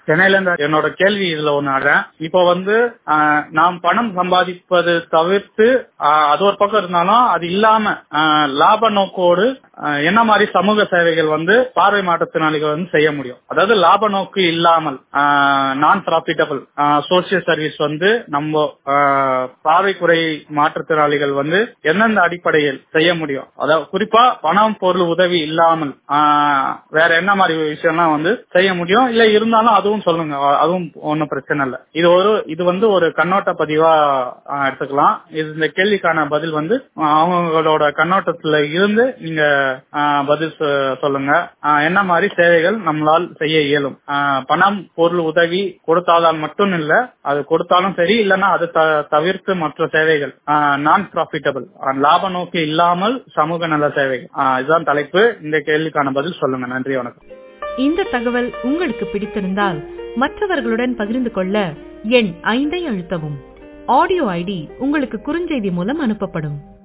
சென்னையில இருந்து என்னோட கேள்வி இதுல ஒண்ணு ஆடுறேன் இப்போ வந்து ஆஹ், நாம் பணம் சம்பாதிப்பது தவிர்த்து ஆஹ், அது ஒரு பக்கம் இருந்தாலும் அது இல்லாம ஆஹ், லாப நோக்கோடு ஆஹ், என்ன மாதிரி சமூக சேவைகள் வந்து பார்வை மாற்றுத்திறனாளிகள் வந்து செய்ய முடியும் அதாவது லாப நோக்கு இல்லாமல் நான் ப்ராஃபிட்டபிள் சோசியல் சர்வீஸ் வந்து நம்ம ஆஹ், பார்வை குறை மாற்றுத்திறனாளிகள் வந்து எந்தெந்த அடிப்படையில் செய்ய முடியும் அதாவது குறிப்பா பணம் பொருள் உதவி இல்லாமல் ஆஹ், வேற என்ன மாதிரி விஷயம்லாம் வந்து செய்ய முடியும் இல்ல இருந்தாலும் அதுவும் சொல்லுங்க அதுவும் ஒன்னும் பிரச்சனை இல்ல இது ஒரு இது வந்து ஒரு கண்ணோட்ட பதிவா ஆஹ், எடுத்துக்கலாம் இது இந்த கேள்விக்கான பதில் வந்து ஆஹ், அவங்களோட கண்ணோட்டத்துல இருந்து நீங்க ஆஹ், பதில் சொ- சொல்லுங்க ஆஹ், என்ன மாதிரி சேவைகள் நம்மளால் செய்ய இயலும் ஆஹ், பணம் பொருள் உதவி கொடுத்தாதால் மட்டும் இல்ல அது கொடுத்தாலும் சரி இல்லைன்னா அது த- தவிர்த்து மற்ற சேவைகள் நான் ப்ராஃபிட்டபிள் லாப நோக்கு இல்லாமல் சமூக நல சேவைகள் ஆஹ், இதுதான் தலைப்பு இந்த கேள்விக்கான பதில் சொல்லுங்க நன்றி வணக்கம் இந்த தகவல் உங்களுக்கு பிடித்திருந்தால் மற்றவர்களுடன் பகிர்ந்து கொள்ள எண் ஐந்தை அழுத்தவும் ஆடியோ ஐடி உங்களுக்கு குறுஞ்செய்தி மூலம் அனுப்பப்படும்